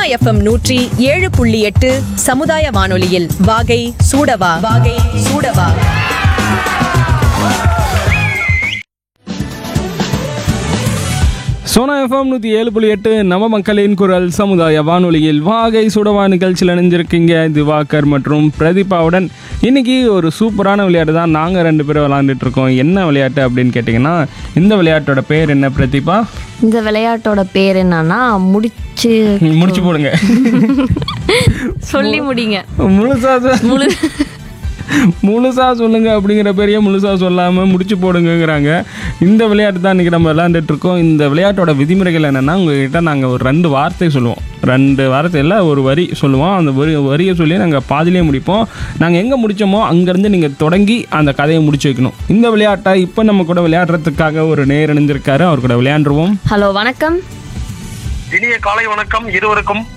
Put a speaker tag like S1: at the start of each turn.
S1: FM நூற்றி ஏழு புள்ளி எட்டு சமுதாய வானொலியில் வாகை சூடவா வாகை சூடவா
S2: சோனா எஃப்எம் நூற்றி ஏழு புள்ளி எட்டு நவ மக்களின் குரல் சமுதாய வானொலியில் வாகை சுடவா நிகழ்ச்சியில் இணைஞ்சிருக்கீங்க திவாகர் மற்றும் பிரதீபாவுடன் இன்னைக்கு ஒரு சூப்பரான விளையாட்டு தான் நாங்கள் ரெண்டு பேரும் விளாண்டுட்டு இருக்கோம் என்ன விளையாட்டு அப்படின்னு கேட்டிங்கன்னா இந்த விளையாட்டோட பேர் என்ன பிரதீபா
S3: இந்த விளையாட்டோட பேர் என்னன்னா முடிச்சு
S2: முடிச்சு போடுங்க
S3: சொல்லி முடிங்க
S2: முழுசா சொ-
S3: முழு
S2: முழுசா சொல்லுங்க அப்படிங்கிற பெரிய முழுசா சொல்லாம முடிச்சு போடுங்கங்கிறாங்க இந்த விளையாட்டு தான் இன்னைக்கு நம்ம விளையாண்டுட்டு இருக்கோம் இந்த விளையாட்டோட விதிமுறைகள் என்னன்னா உங்ககிட்ட நாங்கள் ஒரு ரெண்டு வார்த்தை சொல்லுவோம் ரெண்டு வார்த்தையில் ஒரு வரி சொல்லுவோம் அந்த வரி வரியை சொல்லி நாங்கள் பாதியிலே முடிப்போம் நாங்கள் எங்கே முடிச்சோமோ அங்கேருந்து நீங்கள் தொடங்கி அந்த கதையை முடிச்சு வைக்கணும் இந்த விளையாட்டை இப்போ நம்ம கூட விளையாடுறதுக்காக ஒரு நேர் இணைஞ்சிருக்காரு அவர் கூட விளையாண்டுருவோம்
S3: ஹலோ வணக்கம்
S4: இனிய காலை வணக்கம் இருவருக்கும்